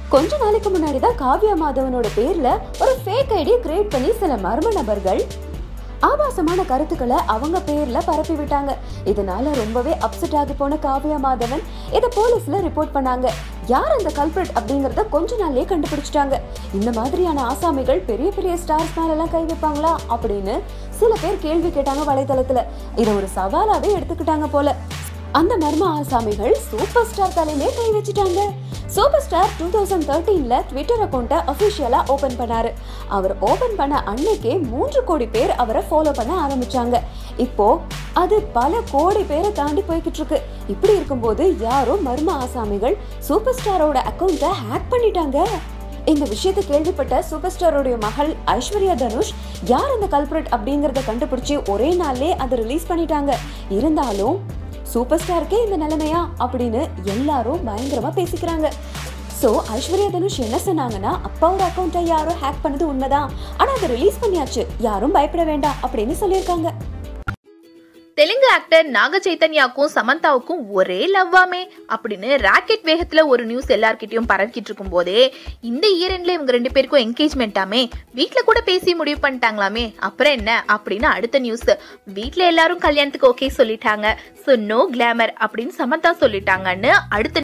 கொஞ்ச நாளைக்கு முன்னாடி தான் காவ்யா மாதவனோட பேர்ல ஒரு ஃபேக் ஐடியை கிரியேட் பண்ணி சில மர்ம நபர்கள் ஆபாசமான கருத்துக்களை அவங்க பேர்ல பரப்பி விட்டாங்க இதனால ரொம்பவே அப்செட் ஆகி போன காவ்யா மாதவன் இதை போலீஸ்ல ரிப்போர்ட் பண்ணாங்க யார் அந்த கல்பிரட் அப்படிங்கறத கொஞ்ச நாள்லயே கண்டுபிடிச்சிட்டாங்க இந்த மாதிரியான ஆசாமிகள் பெரிய பெரிய ஸ்டார்ஸ் மேலெல்லாம் கை வைப்பாங்களா அப்படின்னு சில பேர் கேள்வி கேட்டாங்க வலைதளத்துல இதை ஒரு சவாலாவே எடுத்துக்கிட்டாங்க போல அந்த மர்ம ஆசாமிகள் சூப்பர் ஸ்டார் தலையிலே கை வச்சுட்டாங்க சூப்பர் ஸ்டார் டூ தௌசண்ட் தேர்ட்டீன்ல ட்விட்டர் அக்கௌண்ட்டை அஃபிஷியலா ஓபன் பண்ணாரு அவர் ஓபன் பண்ண அன்னைக்கே மூன்று கோடி பேர் அவரை ஃபாலோ பண்ண ஆரம்பிச்சாங்க இப்போ அது பல கோடி பேரை தாண்டி போய்கிட்டு இருக்கு இப்படி இருக்கும்போது யாரோ மர்ம ஆசாமிகள் சூப்பர் ஸ்டாரோட அக்கௌண்ட்டை ஹேக் பண்ணிட்டாங்க இந்த விஷயத்தை கேள்விப்பட்ட சூப்பர் ஸ்டாரோடைய மகள் ஐஸ்வர்யா தனுஷ் யார் அந்த கல்பிரட் அப்படிங்கறத கண்டுபிடிச்சு ஒரே நாள்லே அதை ரிலீஸ் பண்ணிட்டாங்க இருந்தாலும் சூப்பர் ஸ்டாருக்கே இந்த நிலைமையா அப்படின்னு எல்லாரும் பயங்கரமா பேசிக்கிறாங்க சோ ஐஸ்வர்யா தனுஷ் என்ன சொன்னாங்கன்னா அப்பாவோட அக்கௌண்ட்டை யாரோ ஹேக் பண்ணது உண்மைதான் ஆனா அதை ரிலீஸ் பண்ணியாச்சு யாரும் பயப்பட வேண்டாம் அப்படின்னு சொல்லியிருக்காங்க தெலுங்கு ஆக்டர் நாக சைத்தன்யாக்கும் சமந்தாவுக்கும் ஒரே லவ்வாமே அப்படின்னு ராக்கெட் வேகத்துல ஒரு நியூஸ் எல்லார்கிட்டயும் பரவிக்கிட்டு இருக்கும் போதே இந்த ஈரண்ட்ல இவங்க ரெண்டு பேருக்கும் என்கேஜ்மெண்ட்டாமே வீட்ல கூட பேசி முடிவு பண்ணிட்டாங்களாமே அப்புறம் என்ன அப்படின்னு அடுத்த நியூஸ் வீட்ல எல்லாரும் கல்யாணத்துக்கு ஓகே சொல்லிட்டாங்க ஸோ நோ கிளாமர் அப்படின்னு சமந்தா சொல்லிட்டாங்கன்னு அடுத்த